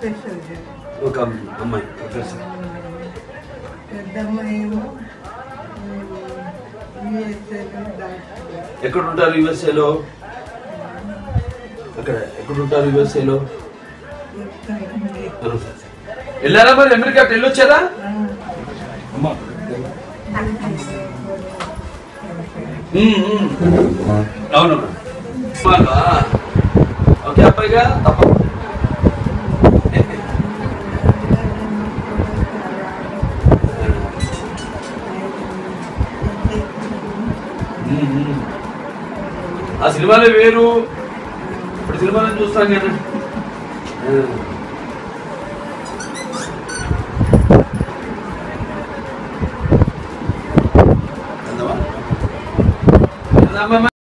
Professor గారు ఒక అమ్మాయి ప్రొఫెసర్ పెద్దమ్మాయి ఏమో యుఎస్ఏలో డాక్టర్ ఎక్కడ ఉంటారు యుఎస్ఏలో అక్కడ ఎక్కడ ఉంటారు యుఎస్ఏలో వెళ్ళారా మరి అమెరికా వెళ్ళొచ్చారా అమ్మా ఉమ్, ఉమ్. అవును వాళ్ళా? ఓకే అబ్బాయిగా తప్ప ఉమ్, ఉమ్. ఆ సినిమాలే వేరు ఇప్పుడు సినిమాలను చూస్తాం కదా ఆ. వెళ్దామా? వెళ్దామా?